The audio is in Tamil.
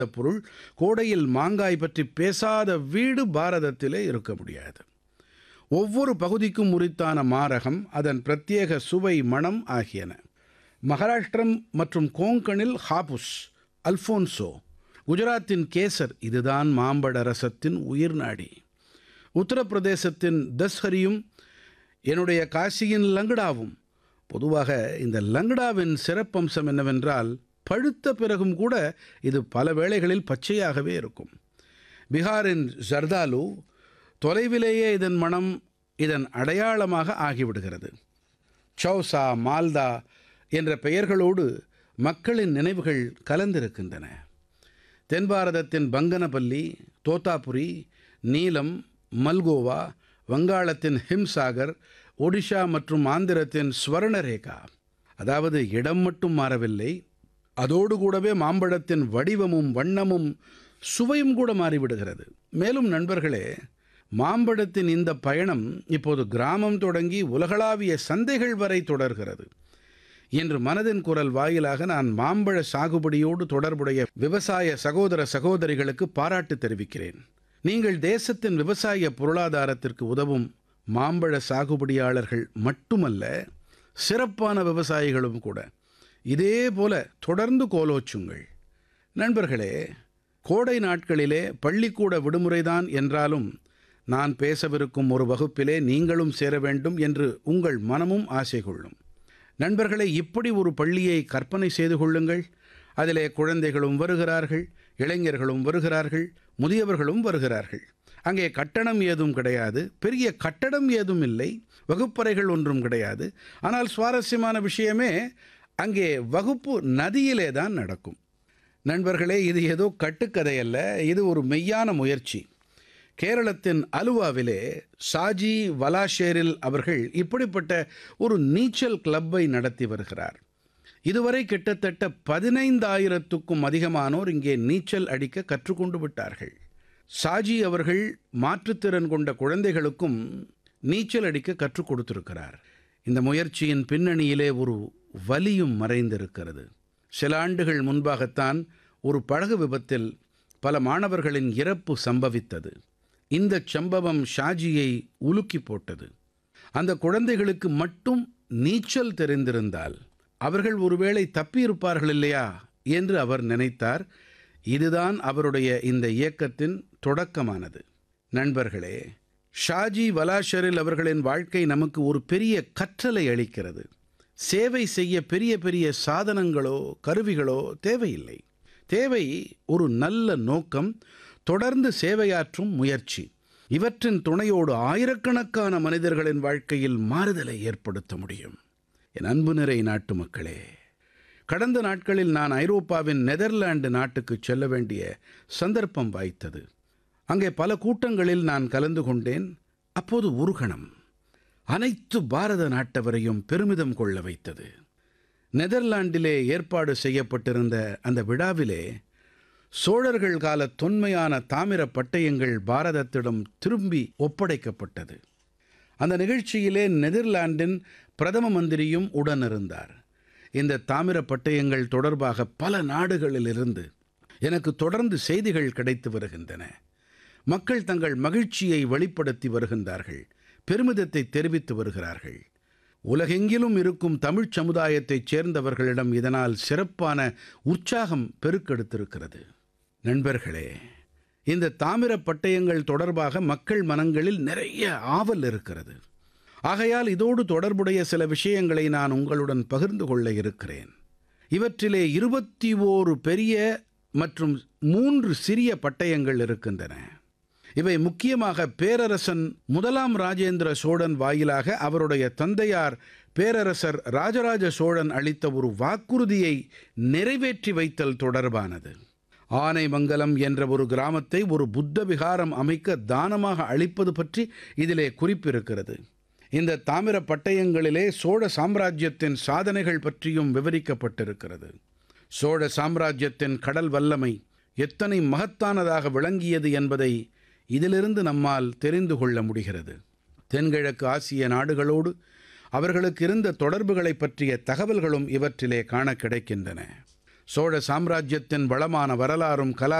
பொருள் கோடையில் மாங்காய் பற்றி பேசாத வீடு பாரதத்திலே இருக்க முடியாது ஒவ்வொரு பகுதிக்கும் உரித்தான மாரகம் அதன் பிரத்யேக சுவை மணம் ஆகியன மகாராஷ்டிரம் மற்றும் கோங்கனில் ஹாபுஸ் அல்ஃபோன்சோ குஜராத்தின் கேசர் இதுதான் மாம்பழ ரசத்தின் உயிர்நாடி உத்தரப்பிரதேசத்தின் தஸ்ஹரியும் என்னுடைய காசியின் லங்கடாவும் பொதுவாக இந்த லங்கடாவின் சிறப்பம்சம் என்னவென்றால் பழுத்த பிறகும் கூட இது பல வேளைகளில் பச்சையாகவே இருக்கும் பீகாரின் ஜர்தாலு தொலைவிலேயே இதன் மனம் இதன் அடையாளமாக ஆகிவிடுகிறது சௌசா மால்தா என்ற பெயர்களோடு மக்களின் நினைவுகள் கலந்திருக்கின்றன தென் பாரதத்தின் பங்கனபல்லி தோத்தாபுரி நீலம் மல்கோவா வங்காளத்தின் ஹிம்சாகர் ஒடிஷா மற்றும் ஆந்திரத்தின் ஸ்வர்ணரேகா அதாவது இடம் மட்டும் மாறவில்லை அதோடு கூடவே மாம்பழத்தின் வடிவமும் வண்ணமும் சுவையும் கூட மாறிவிடுகிறது மேலும் நண்பர்களே மாம்பழத்தின் இந்த பயணம் இப்போது கிராமம் தொடங்கி உலகளாவிய சந்தைகள் வரை தொடர்கிறது இன்று மனதின் குரல் வாயிலாக நான் மாம்பழ சாகுபடியோடு தொடர்புடைய விவசாய சகோதர சகோதரிகளுக்கு பாராட்டு தெரிவிக்கிறேன் நீங்கள் தேசத்தின் விவசாய பொருளாதாரத்திற்கு உதவும் மாம்பழ சாகுபடியாளர்கள் மட்டுமல்ல சிறப்பான விவசாயிகளும் கூட இதே போல தொடர்ந்து கோலோச்சுங்கள் நண்பர்களே கோடை நாட்களிலே பள்ளிக்கூட விடுமுறைதான் என்றாலும் நான் பேசவிருக்கும் ஒரு வகுப்பிலே நீங்களும் சேர வேண்டும் என்று உங்கள் மனமும் ஆசை கொள்ளும் நண்பர்களே இப்படி ஒரு பள்ளியை கற்பனை செய்து கொள்ளுங்கள் அதிலே குழந்தைகளும் வருகிறார்கள் இளைஞர்களும் வருகிறார்கள் முதியவர்களும் வருகிறார்கள் அங்கே கட்டணம் ஏதும் கிடையாது பெரிய கட்டடம் ஏதும் இல்லை வகுப்பறைகள் ஒன்றும் கிடையாது ஆனால் சுவாரஸ்யமான விஷயமே அங்கே வகுப்பு நதியிலே தான் நடக்கும் நண்பர்களே இது ஏதோ கட்டுக்கதை அல்ல இது ஒரு மெய்யான முயற்சி கேரளத்தின் அலுவாவிலே சாஜி வலாஷேரில் அவர்கள் இப்படிப்பட்ட ஒரு நீச்சல் கிளப்பை நடத்தி வருகிறார் இதுவரை கிட்டத்தட்ட பதினைந்தாயிரத்துக்கும் அதிகமானோர் இங்கே நீச்சல் அடிக்க கற்றுக்கொண்டு விட்டார்கள் சாஜி அவர்கள் மாற்றுத்திறன் கொண்ட குழந்தைகளுக்கும் நீச்சல் அடிக்க கற்றுக் கொடுத்திருக்கிறார் இந்த முயற்சியின் பின்னணியிலே ஒரு வலியும் மறைந்திருக்கிறது சில ஆண்டுகள் முன்பாகத்தான் ஒரு படகு விபத்தில் பல மாணவர்களின் இறப்பு சம்பவித்தது இந்த சம்பவம் ஷாஜியை உலுக்கி போட்டது அந்த குழந்தைகளுக்கு மட்டும் நீச்சல் தெரிந்திருந்தால் அவர்கள் ஒருவேளை தப்பியிருப்பார்கள் இல்லையா என்று அவர் நினைத்தார் இதுதான் அவருடைய இந்த இயக்கத்தின் தொடக்கமானது நண்பர்களே ஷாஜி வலாஷரில் அவர்களின் வாழ்க்கை நமக்கு ஒரு பெரிய கற்றலை அளிக்கிறது சேவை செய்ய பெரிய பெரிய சாதனங்களோ கருவிகளோ தேவையில்லை தேவை ஒரு நல்ல நோக்கம் தொடர்ந்து சேவையாற்றும் முயற்சி இவற்றின் துணையோடு ஆயிரக்கணக்கான மனிதர்களின் வாழ்க்கையில் மாறுதலை ஏற்படுத்த முடியும் என் அன்பு நிறை நாட்டு மக்களே கடந்த நாட்களில் நான் ஐரோப்பாவின் நெதர்லாந்து நாட்டுக்கு செல்ல வேண்டிய சந்தர்ப்பம் வாய்த்தது அங்கே பல கூட்டங்களில் நான் கலந்து கொண்டேன் அப்போது ஒரு கணம் அனைத்து பாரத நாட்டவரையும் பெருமிதம் கொள்ள வைத்தது நெதர்லாண்டிலே ஏற்பாடு செய்யப்பட்டிருந்த அந்த விழாவிலே சோழர்கள் கால தொன்மையான தாமிர பட்டயங்கள் பாரதத்திடம் திரும்பி ஒப்படைக்கப்பட்டது அந்த நிகழ்ச்சியிலே நெதர்லாண்டின் பிரதம மந்திரியும் உடனிருந்தார் இந்த தாமிர பட்டயங்கள் தொடர்பாக பல நாடுகளிலிருந்து எனக்கு தொடர்ந்து செய்திகள் கிடைத்து வருகின்றன மக்கள் தங்கள் மகிழ்ச்சியை வெளிப்படுத்தி வருகின்றார்கள் பெருமிதத்தை தெரிவித்து வருகிறார்கள் உலகெங்கிலும் இருக்கும் தமிழ்ச் சமுதாயத்தைச் சேர்ந்தவர்களிடம் இதனால் சிறப்பான உற்சாகம் பெருக்கெடுத்திருக்கிறது நண்பர்களே இந்த தாமிர பட்டயங்கள் தொடர்பாக மக்கள் மனங்களில் நிறைய ஆவல் இருக்கிறது ஆகையால் இதோடு தொடர்புடைய சில விஷயங்களை நான் உங்களுடன் பகிர்ந்து கொள்ள இருக்கிறேன் இவற்றிலே இருபத்தி ஓரு பெரிய மற்றும் மூன்று சிறிய பட்டயங்கள் இருக்கின்றன இவை முக்கியமாக பேரரசன் முதலாம் ராஜேந்திர சோழன் வாயிலாக அவருடைய தந்தையார் பேரரசர் ராஜராஜ சோழன் அளித்த ஒரு வாக்குறுதியை நிறைவேற்றி வைத்தல் தொடர்பானது ஆனைமங்கலம் என்ற ஒரு கிராமத்தை ஒரு புத்த விகாரம் அமைக்க தானமாக அளிப்பது பற்றி இதிலே குறிப்பிருக்கிறது இந்த தாமிர பட்டயங்களிலே சோழ சாம்ராஜ்யத்தின் சாதனைகள் பற்றியும் விவரிக்கப்பட்டிருக்கிறது சோழ சாம்ராஜ்யத்தின் கடல் வல்லமை எத்தனை மகத்தானதாக விளங்கியது என்பதை இதிலிருந்து நம்மால் தெரிந்து கொள்ள முடிகிறது தென்கிழக்கு ஆசிய நாடுகளோடு அவர்களுக்கு இருந்த தொடர்புகளை பற்றிய தகவல்களும் இவற்றிலே காண கிடைக்கின்றன சோழ சாம்ராஜ்யத்தின் வளமான வரலாறும் கலா